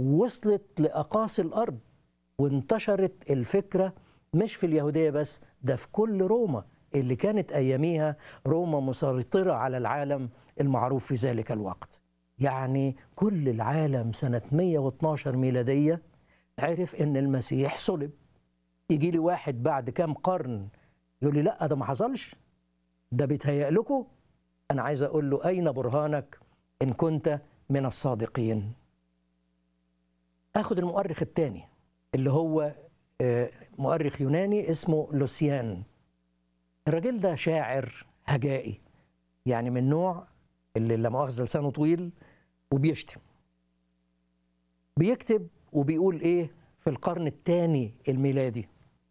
وصلت لأقاصي الأرض وانتشرت الفكرة مش في اليهودية بس ده في كل روما اللي كانت أياميها روما مسيطرة على العالم المعروف في ذلك الوقت يعني كل العالم سنة 112 ميلادية عرف إن المسيح صلب يجي لي واحد بعد كام قرن يقول لي لا ده ما حصلش ده بيتهيأ لكم أنا عايز أقول له أين برهانك إن كنت من الصادقين أخذ المؤرخ الثاني اللي هو مؤرخ يوناني اسمه لوسيان الراجل ده شاعر هجائي يعني من نوع اللي لا مؤاخذة لسانه طويل وبيشتم بيكتب وبيقول ايه في القرن الثاني الميلادي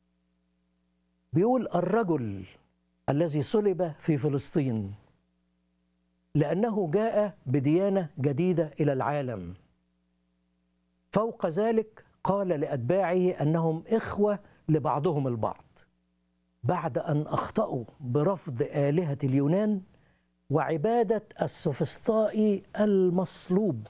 بيقول الرجل الذي صلب في فلسطين لأنه جاء بديانة جديدة إلى العالم فوق ذلك قال لأتباعه أنهم إخوة لبعضهم البعض بعد أن أخطأوا برفض آلهة اليونان وعبادة السوفسطائي المصلوب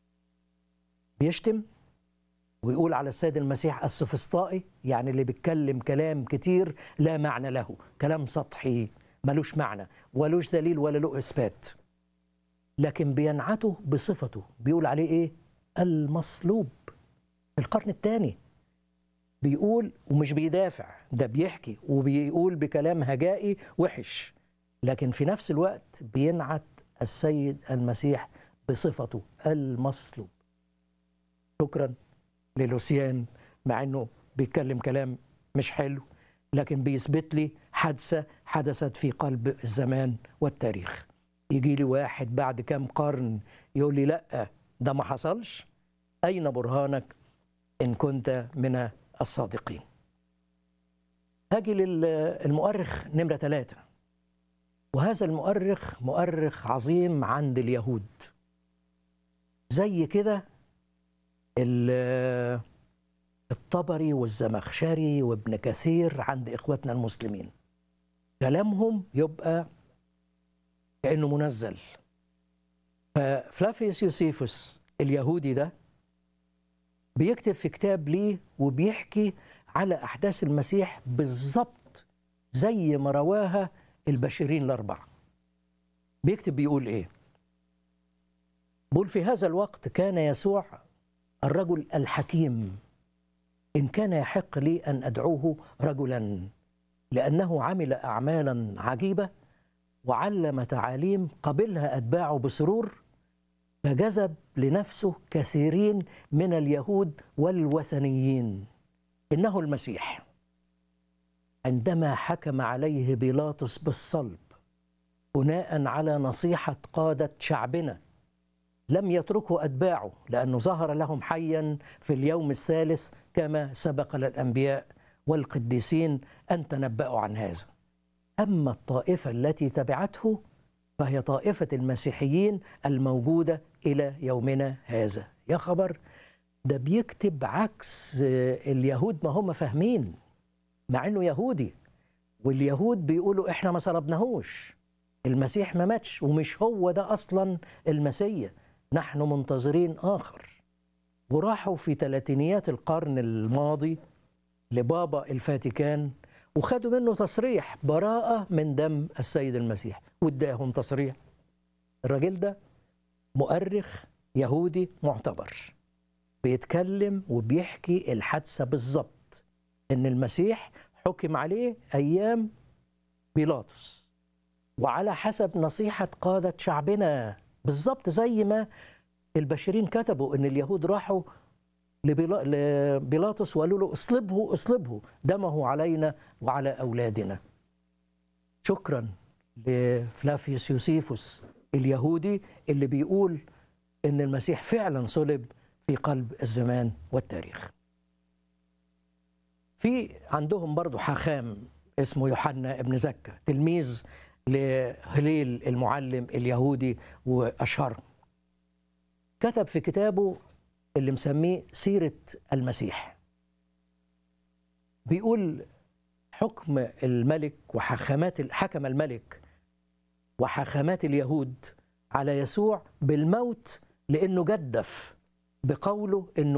بيشتم ويقول على السيد المسيح السوفسطائي يعني اللي بيتكلم كلام كتير لا معنى له كلام سطحي ملوش معنى ولوش دليل ولا له إثبات لكن بينعته بصفته بيقول عليه إيه المصلوب في القرن الثاني بيقول ومش بيدافع ده بيحكي وبيقول بكلام هجائي وحش لكن في نفس الوقت بينعت السيد المسيح بصفته المصلوب شكرا للوسيان مع انه بيتكلم كلام مش حلو لكن بيثبت لي حادثه حدثت في قلب الزمان والتاريخ يجي لي واحد بعد كام قرن يقول لي لا ده ما حصلش اين برهانك ان كنت من الصادقين هاجي للمؤرخ نمره ثلاثه وهذا المؤرخ مؤرخ عظيم عند اليهود زي كده الطبري والزمخشري وابن كثير عند اخواتنا المسلمين كلامهم يبقى كانه منزل ففلافيوس يوسيفوس اليهودي ده بيكتب في كتاب ليه وبيحكي على احداث المسيح بالظبط زي ما رواها البشرين الاربعه بيكتب بيقول ايه بيقول في هذا الوقت كان يسوع الرجل الحكيم ان كان يحق لي ان ادعوه رجلا لانه عمل اعمالا عجيبه وعلم تعاليم قبلها اتباعه بسرور فجذب لنفسه كثيرين من اليهود والوثنيين انه المسيح عندما حكم عليه بيلاطس بالصلب بناء على نصيحه قاده شعبنا لم يتركه أتباعه لأنه ظهر لهم حيا في اليوم الثالث كما سبق للأنبياء والقديسين أن تنبأوا عن هذا أما الطائفة التي تبعته فهي طائفة المسيحيين الموجودة إلى يومنا هذا يا خبر ده بيكتب عكس اليهود ما هم فاهمين مع أنه يهودي واليهود بيقولوا إحنا ما صلبناهوش المسيح ما ماتش ومش هو ده أصلا المسيح نحن منتظرين آخر وراحوا في ثلاثينيات القرن الماضي لبابا الفاتيكان وخدوا منه تصريح براءة من دم السيد المسيح واداهم تصريح الراجل ده مؤرخ يهودي معتبر بيتكلم وبيحكي الحادثة بالظبط إن المسيح حكم عليه أيام بيلاطس وعلى حسب نصيحة قادة شعبنا بالظبط زي ما البشرين كتبوا ان اليهود راحوا لبيلاطس وقالوا له اصلبه اصلبه دمه علينا وعلى اولادنا شكرا لفلافيوس يوسيفوس اليهودي اللي بيقول ان المسيح فعلا صلب في قلب الزمان والتاريخ في عندهم برضو حاخام اسمه يوحنا ابن زكا تلميذ لهليل المعلم اليهودي وأشهرهم كتب في كتابه اللي مسميه سيرة المسيح بيقول حكم الملك وحكمات حكم الملك وحكمات اليهود على يسوع بالموت لأنه جدف بقوله انه